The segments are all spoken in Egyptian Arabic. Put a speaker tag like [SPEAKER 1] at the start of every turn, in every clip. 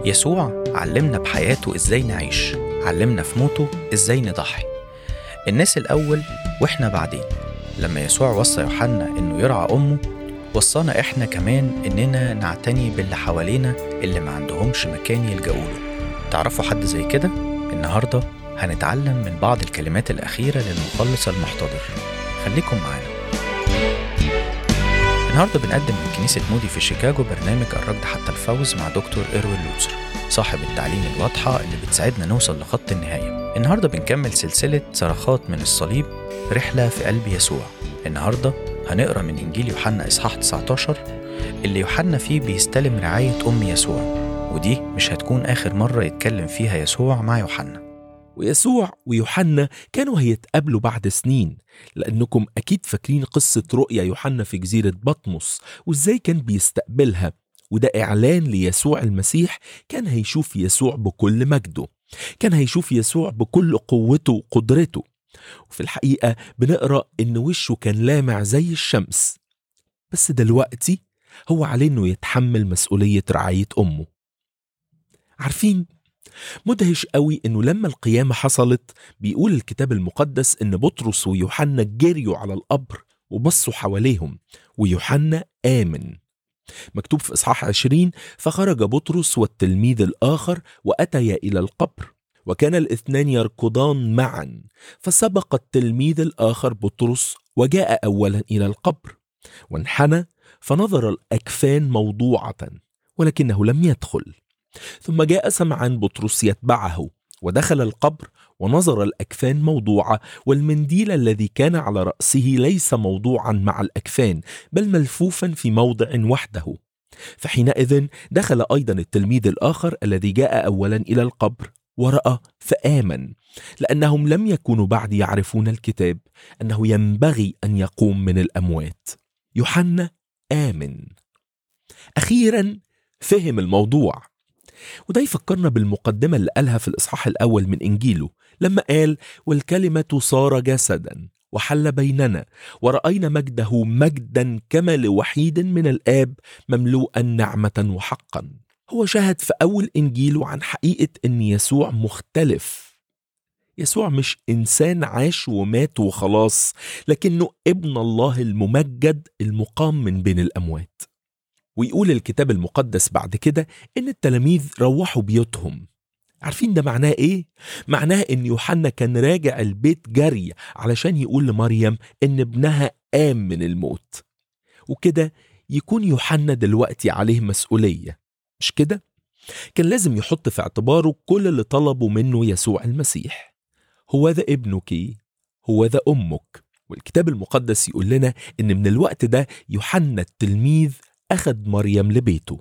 [SPEAKER 1] يسوع علمنا بحياته ازاي نعيش علمنا في موته ازاي نضحي الناس الأول واحنا بعدين لما يسوع وصى يوحنا انه يرعى أمه وصانا احنا كمان اننا نعتني باللي حوالينا اللي ما عندهمش مكان يلجأوا له تعرفوا حد زي كده؟ النهاردة هنتعلم من بعض الكلمات الأخيرة للمخلص المحتضر خليكم معانا النهارده بنقدم من كنيسة مودي في شيكاغو برنامج الركض حتى الفوز مع دكتور إيروين لوزر صاحب التعليم الواضحة اللي بتساعدنا نوصل لخط النهاية النهارده بنكمل سلسلة صرخات من الصليب رحلة في قلب يسوع النهارده هنقرا من إنجيل يوحنا إصحاح 19 اللي يوحنا فيه بيستلم رعاية أم يسوع ودي مش هتكون آخر مرة يتكلم فيها يسوع مع يوحنا
[SPEAKER 2] ويسوع ويوحنا كانوا هيتقابلوا بعد سنين لأنكم أكيد فاكرين قصة رؤيا يوحنا في جزيرة بطمس وإزاي كان بيستقبلها وده إعلان ليسوع المسيح كان هيشوف يسوع بكل مجده كان هيشوف يسوع بكل قوته وقدرته وفي الحقيقة بنقرأ إن وشه كان لامع زي الشمس بس دلوقتي هو عليه إنه يتحمل مسؤولية رعاية أمه عارفين مدهش قوي انه لما القيامة حصلت بيقول الكتاب المقدس ان بطرس ويوحنا جريوا على القبر وبصوا حواليهم ويوحنا آمن مكتوب في إصحاح عشرين فخرج بطرس والتلميذ الآخر وأتيا إلى القبر وكان الاثنان يركضان معا فسبق التلميذ الآخر بطرس وجاء أولا إلى القبر وانحنى فنظر الأكفان موضوعة ولكنه لم يدخل ثم جاء سمعان بطرس يتبعه ودخل القبر ونظر الأكفان موضوعة والمنديل الذي كان على رأسه ليس موضوعا مع الأكفان بل ملفوفا في موضع وحده فحينئذ دخل أيضا التلميذ الآخر الذي جاء أولا إلى القبر ورأى فآمن لأنهم لم يكونوا بعد يعرفون الكتاب أنه ينبغي أن يقوم من الأموات يوحنا آمن أخيرا فهم الموضوع وده يفكرنا بالمقدمة اللي قالها في الإصحاح الأول من إنجيله لما قال والكلمة صار جسدا وحل بيننا ورأينا مجده مجدا كما لوحيد من الآب مملوءا نعمة وحقا هو شهد في أول إنجيله عن حقيقة أن يسوع مختلف يسوع مش إنسان عاش ومات وخلاص لكنه ابن الله الممجد المقام من بين الأموات ويقول الكتاب المقدس بعد كده إن التلاميذ روحوا بيوتهم عارفين ده معناه إيه؟ معناه إن يوحنا كان راجع البيت جري علشان يقول لمريم إن ابنها قام من الموت وكده يكون يوحنا دلوقتي عليه مسؤولية مش كده؟ كان لازم يحط في اعتباره كل اللي طلبه منه يسوع المسيح هو ذا ابنك هو ذا أمك والكتاب المقدس يقول لنا إن من الوقت ده يوحنا التلميذ أخد مريم لبيته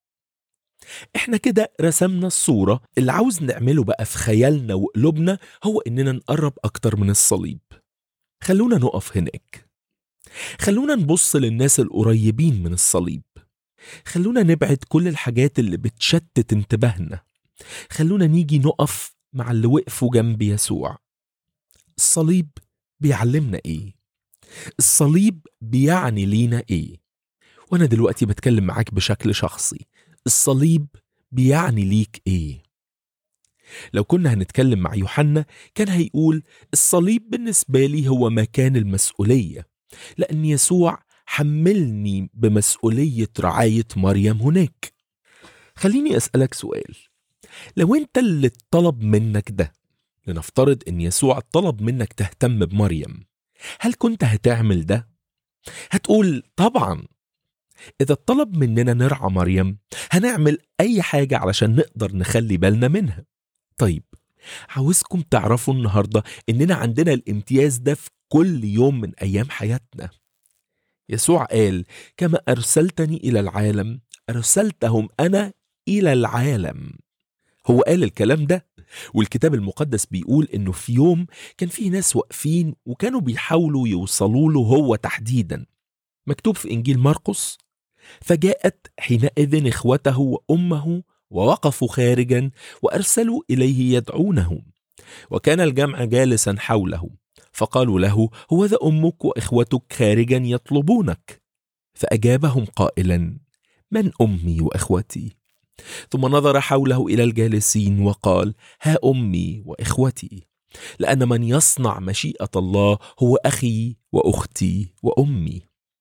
[SPEAKER 2] احنا كده رسمنا الصورة اللي عاوز نعمله بقى في خيالنا وقلوبنا هو اننا نقرب اكتر من الصليب خلونا نقف هناك خلونا نبص للناس القريبين من الصليب خلونا نبعد كل الحاجات اللي بتشتت انتباهنا خلونا نيجي نقف مع اللي وقفوا جنب يسوع الصليب بيعلمنا ايه الصليب بيعني لينا ايه وانا دلوقتي بتكلم معاك بشكل شخصي الصليب بيعني ليك ايه لو كنا هنتكلم مع يوحنا كان هيقول الصليب بالنسبة لي هو مكان المسؤولية لأن يسوع حملني بمسؤولية رعاية مريم هناك خليني أسألك سؤال لو أنت اللي طلب منك ده لنفترض أن يسوع طلب منك تهتم بمريم هل كنت هتعمل ده؟ هتقول طبعا إذا طلب مننا نرعى مريم هنعمل أي حاجة علشان نقدر نخلي بالنا منها طيب عاوزكم تعرفوا النهاردة إننا عندنا الامتياز ده في كل يوم من أيام حياتنا يسوع قال كما أرسلتني إلى العالم أرسلتهم أنا إلى العالم هو قال الكلام ده والكتاب المقدس بيقول إنه في يوم كان فيه ناس واقفين وكانوا بيحاولوا يوصلوا له هو تحديدا مكتوب في إنجيل مرقس فجاءت حينئذ إخوته وأمه ووقفوا خارجا وأرسلوا إليه يدعونه وكان الجمع جالسا حوله فقالوا له هو ذا أمك وإخوتك خارجا يطلبونك فأجابهم قائلا من أمي وإخوتي ثم نظر حوله إلى الجالسين وقال ها أمي وإخوتي لأن من يصنع مشيئة الله هو أخي وأختي وأمي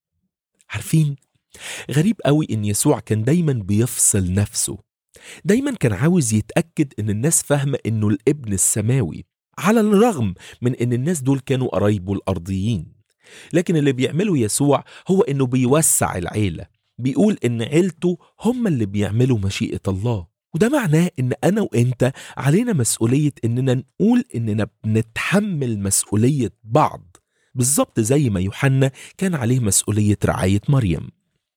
[SPEAKER 2] عارفين غريب قوي إن يسوع كان دايما بيفصل نفسه دايما كان عاوز يتأكد إن الناس فاهمة إنه الابن السماوي على الرغم من إن الناس دول كانوا قرايبه الأرضيين لكن اللي بيعمله يسوع هو إنه بيوسع العيلة بيقول إن عيلته هم اللي بيعملوا مشيئة الله وده معناه إن أنا وإنت علينا مسؤولية إننا نقول إننا بنتحمل مسؤولية بعض بالظبط زي ما يوحنا كان عليه مسؤولية رعاية مريم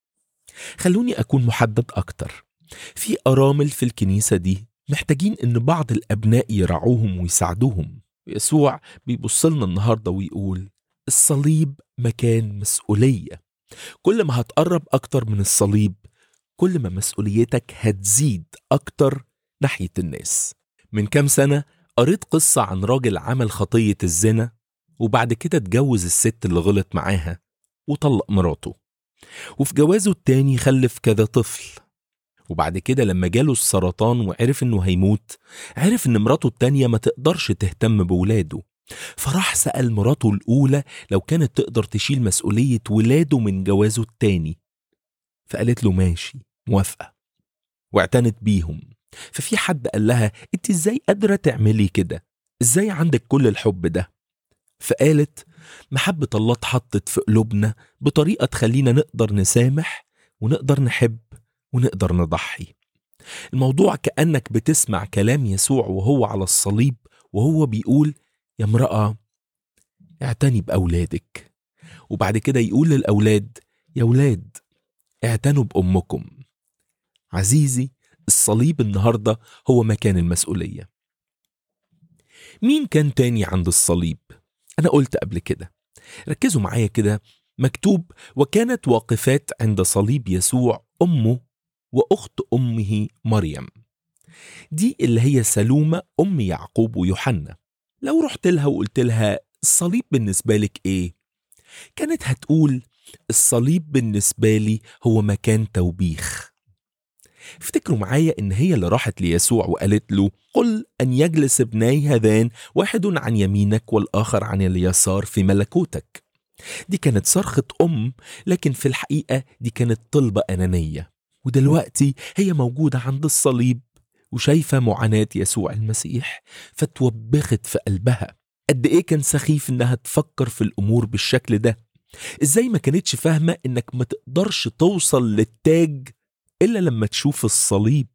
[SPEAKER 2] خلوني أكون محدد أكتر في أرامل في الكنيسة دي محتاجين إن بعض الأبناء يرعوهم ويساعدوهم يسوع بيبص لنا النهاردة ويقول الصليب مكان مسؤولية كل ما هتقرب أكتر من الصليب كل ما مسؤوليتك هتزيد أكتر ناحية الناس من كام سنة قريت قصة عن راجل عمل خطية الزنا وبعد كده اتجوز الست اللي غلط معاها وطلق مراته وفي جوازه التاني خلف كذا طفل وبعد كده لما جاله السرطان وعرف انه هيموت عرف ان مراته التانية ما تقدرش تهتم بولاده فراح سأل مراته الأولى لو كانت تقدر تشيل مسؤولية ولاده من جوازه التاني فقالت له ماشي موافقة واعتنت بيهم ففي حد قال لها انت ازاي قادرة تعملي كده ازاي عندك كل الحب ده فقالت محبة الله اتحطت في قلوبنا بطريقة تخلينا نقدر نسامح ونقدر نحب ونقدر نضحي الموضوع كأنك بتسمع كلام يسوع وهو على الصليب وهو بيقول يا امرأة اعتني بأولادك وبعد كده يقول للأولاد يا ولاد اعتنوا بأمكم عزيزي الصليب النهاردة هو مكان المسؤولية مين كان تاني عند الصليب؟ أنا قلت قبل كده ركزوا معايا كده مكتوب وكانت واقفات عند صليب يسوع أمه وأخت أمه مريم دي اللي هي سلومة أم يعقوب ويوحنا لو رحت لها وقلت لها الصليب بالنسبة لك إيه؟ كانت هتقول الصليب بالنسبة لي هو مكان توبيخ افتكروا معايا ان هي اللي راحت ليسوع وقالت له قل ان يجلس ابني هذان واحد عن يمينك والاخر عن اليسار في ملكوتك دي كانت صرخة ام لكن في الحقيقة دي كانت طلبة انانية ودلوقتي هي موجودة عند الصليب وشايفة معاناة يسوع المسيح فتوبخت في قلبها قد ايه كان سخيف انها تفكر في الامور بالشكل ده ازاي ما كانتش فاهمة انك ما تقدرش توصل للتاج إلا لما تشوف الصليب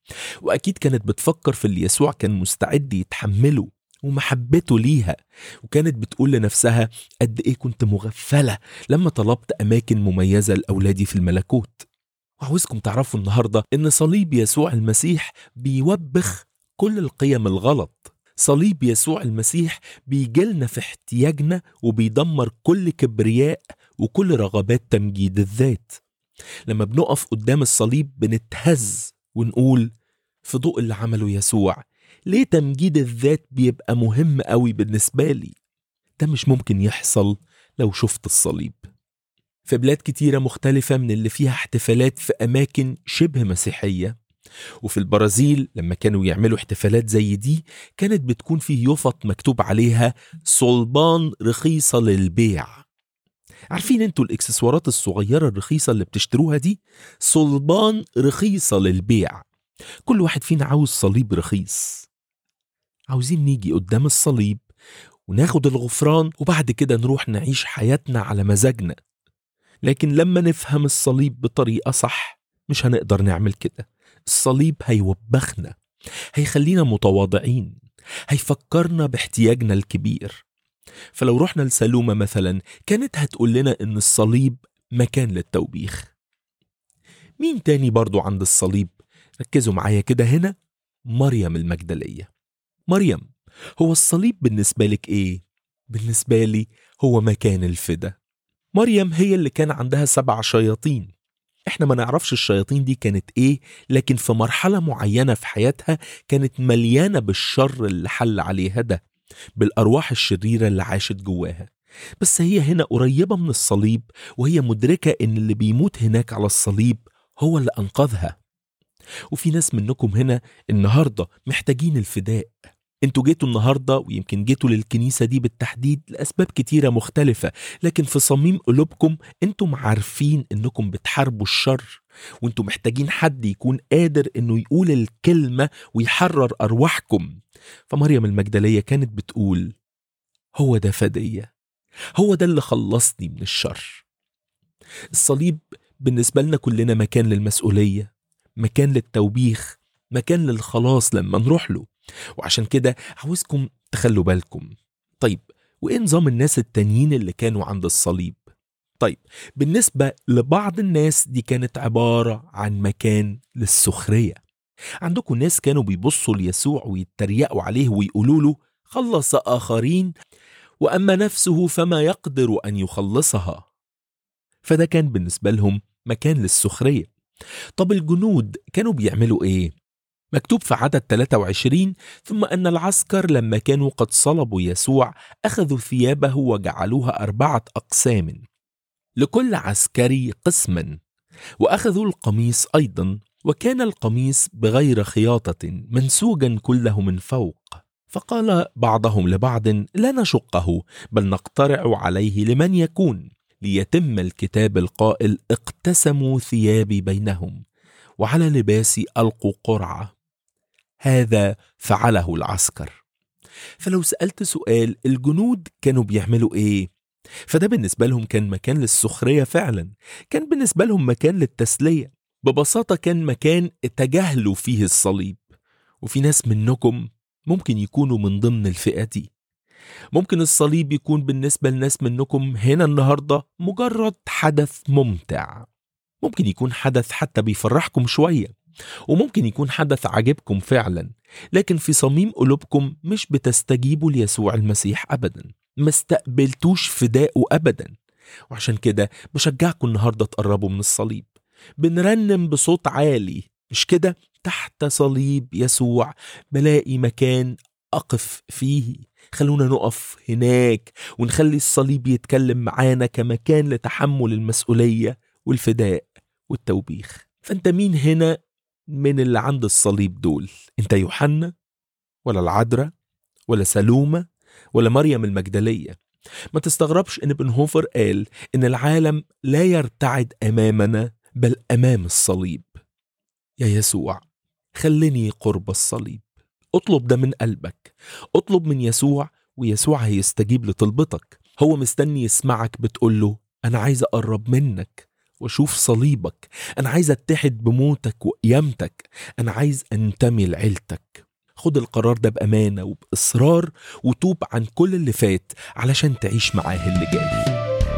[SPEAKER 2] وأكيد كانت بتفكر في اللي يسوع كان مستعد يتحمله ومحبته ليها وكانت بتقول لنفسها قد إيه كنت مغفلة لما طلبت أماكن مميزة لأولادي في الملكوت وعاوزكم تعرفوا النهاردة إن صليب يسوع المسيح بيوبخ كل القيم الغلط صليب يسوع المسيح بيجيلنا في احتياجنا وبيدمر كل كبرياء وكل رغبات تمجيد الذات لما بنقف قدام الصليب بنتهز ونقول في ضوء اللي عمله يسوع ليه تمجيد الذات بيبقى مهم قوي بالنسبة لي ده مش ممكن يحصل لو شفت الصليب في بلاد كتيرة مختلفة من اللي فيها احتفالات في أماكن شبه مسيحية وفي البرازيل لما كانوا يعملوا احتفالات زي دي كانت بتكون فيه يفط مكتوب عليها صلبان رخيصة للبيع عارفين انتوا الاكسسوارات الصغيرة الرخيصة اللي بتشتروها دي صلبان رخيصة للبيع كل واحد فينا عاوز صليب رخيص عاوزين نيجي قدام الصليب وناخد الغفران وبعد كده نروح نعيش حياتنا على مزاجنا لكن لما نفهم الصليب بطريقة صح مش هنقدر نعمل كده الصليب هيوبخنا هيخلينا متواضعين هيفكرنا باحتياجنا الكبير فلو رحنا لسلومة مثلا كانت هتقول لنا إن الصليب مكان للتوبيخ مين تاني برضو عند الصليب ركزوا معايا كده هنا مريم المجدلية مريم هو الصليب بالنسبة لك إيه؟ بالنسبة لي هو مكان الفدا مريم هي اللي كان عندها سبع شياطين احنا ما نعرفش الشياطين دي كانت ايه لكن في مرحلة معينة في حياتها كانت مليانة بالشر اللي حل عليها ده بالأرواح الشريرة اللي عاشت جواها بس هي هنا قريبة من الصليب وهي مدركة إن اللي بيموت هناك على الصليب هو اللي أنقذها وفي ناس منكم هنا النهاردة محتاجين الفداء انتوا جيتوا النهاردة ويمكن جيتوا للكنيسة دي بالتحديد لأسباب كتيرة مختلفة لكن في صميم قلوبكم انتم عارفين انكم بتحاربوا الشر وانتم محتاجين حد يكون قادر انه يقول الكلمة ويحرر أرواحكم فمريم المجدلية كانت بتقول هو ده فدية هو ده اللي خلصني من الشر الصليب بالنسبة لنا كلنا مكان للمسؤولية مكان للتوبيخ مكان للخلاص لما نروح له وعشان كده عاوزكم تخلوا بالكم طيب وايه نظام الناس التانيين اللي كانوا عند الصليب طيب بالنسبة لبعض الناس دي كانت عبارة عن مكان للسخرية عندكم ناس كانوا بيبصوا ليسوع ويتريقوا عليه ويقولوا له خلص آخرين وأما نفسه فما يقدر أن يخلصها فده كان بالنسبة لهم مكان للسخرية طب الجنود كانوا بيعملوا إيه؟ مكتوب في عدد 23 ثم أن العسكر لما كانوا قد صلبوا يسوع أخذوا ثيابه وجعلوها أربعة أقسام لكل عسكري قسما وأخذوا القميص أيضا وكان القميص بغير خياطة منسوجا كله من فوق فقال بعضهم لبعض لا نشقه بل نقترع عليه لمن يكون ليتم الكتاب القائل اقتسموا ثيابي بينهم وعلى لباسي ألقوا قرعة هذا فعله العسكر فلو سألت سؤال الجنود كانوا بيعملوا إيه؟ فده بالنسبة لهم كان مكان للسخرية فعلا كان بالنسبة لهم مكان للتسلية ببساطة كان مكان تجاهلوا فيه الصليب وفي ناس منكم ممكن يكونوا من ضمن الفئة دي ممكن الصليب يكون بالنسبة لناس منكم هنا النهاردة مجرد حدث ممتع ممكن يكون حدث حتى بيفرحكم شوية وممكن يكون حدث عجبكم فعلا لكن في صميم قلوبكم مش بتستجيبوا ليسوع المسيح أبدا ما استقبلتوش فداءه أبدا وعشان كده بشجعكم النهاردة تقربوا من الصليب بنرنم بصوت عالي مش كده تحت صليب يسوع بلاقي مكان أقف فيه خلونا نقف هناك ونخلي الصليب يتكلم معانا كمكان لتحمل المسؤولية والفداء والتوبيخ فانت مين هنا من اللي عند الصليب دول انت يوحنا ولا العذراء ولا سلومة ولا مريم المجدلية ما تستغربش ان بنهوفر قال ان العالم لا يرتعد امامنا بل امام الصليب يا يسوع خلني قرب الصليب اطلب ده من قلبك اطلب من يسوع ويسوع هيستجيب لطلبتك هو مستني يسمعك بتقول له انا عايز اقرب منك واشوف صليبك انا عايز اتحد بموتك وقيامتك انا عايز انتمي لعيلتك خد القرار ده بامانه وباصرار وتوب عن كل اللي فات علشان تعيش معاه اللي جاي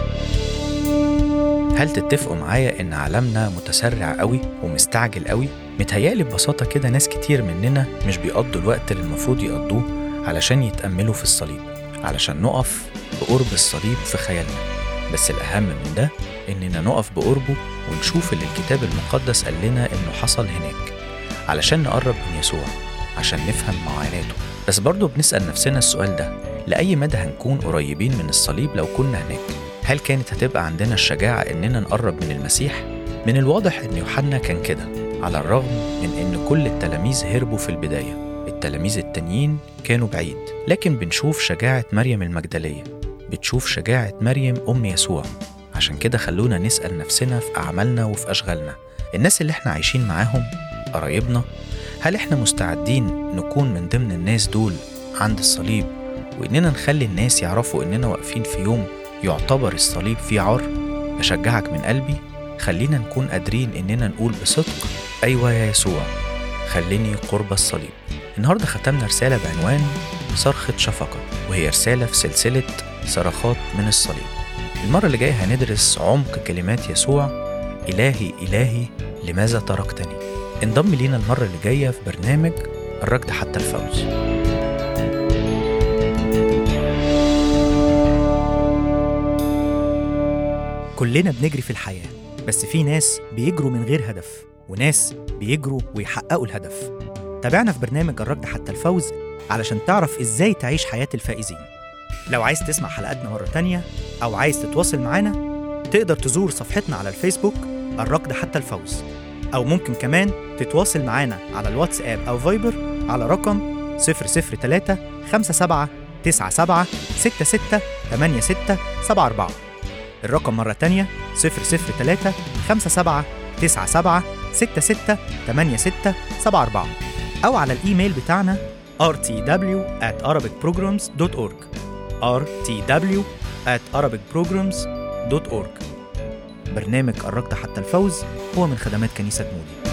[SPEAKER 1] هل تتفقوا معايا ان عالمنا متسرع قوي ومستعجل قوي متهيألي ببساطة كده ناس كتير مننا مش بيقضوا الوقت اللي المفروض يقضوه علشان يتأملوا في الصليب علشان نقف بقرب الصليب في خيالنا بس الأهم من ده إننا نقف بقربه ونشوف اللي الكتاب المقدس قال لنا إنه حصل هناك علشان نقرب من يسوع عشان نفهم معاناته بس برضه بنسأل نفسنا السؤال ده لأي مدى هنكون قريبين من الصليب لو كنا هناك هل كانت هتبقى عندنا الشجاعة إننا نقرب من المسيح؟ من الواضح إن يوحنا كان كده على الرغم من إن كل التلاميذ هربوا في البداية التلاميذ التانيين كانوا بعيد لكن بنشوف شجاعة مريم المجدلية بتشوف شجاعة مريم أم يسوع عشان كده خلونا نسأل نفسنا في أعمالنا وفي أشغالنا الناس اللي احنا عايشين معاهم قرايبنا هل احنا مستعدين نكون من ضمن الناس دول عند الصليب وإننا نخلي الناس يعرفوا إننا واقفين في يوم يعتبر الصليب فيه عار بشجعك من قلبي خلينا نكون قادرين إننا نقول بصدق أيوة يا يسوع خليني قرب الصليب النهاردة ختمنا رسالة بعنوان صرخة شفقة وهي رسالة في سلسلة صرخات من الصليب المرة اللي جاية هندرس عمق كلمات يسوع إلهي إلهي لماذا تركتني انضم لينا المرة اللي جاية في برنامج الركض حتى الفوز
[SPEAKER 3] كلنا بنجري في الحياة بس في ناس بيجروا من غير هدف وناس بيجروا ويحققوا الهدف تابعنا في برنامج الركض حتى الفوز علشان تعرف ازاي تعيش حياة الفائزين لو عايز تسمع حلقاتنا مرة تانية أو عايز تتواصل معانا تقدر تزور صفحتنا على الفيسبوك الركض حتى الفوز أو ممكن كمان تتواصل معانا على الواتساب أو فايبر على رقم 003 57 97 66 86 74 الرقم مرة تانية 003 57 97 66 86 74 أو على الإيميل بتاعنا rtw at arabicprograms.org rtw at arabicprograms.org برنامج قربت حتى الفوز هو من خدمات كنيسة مودي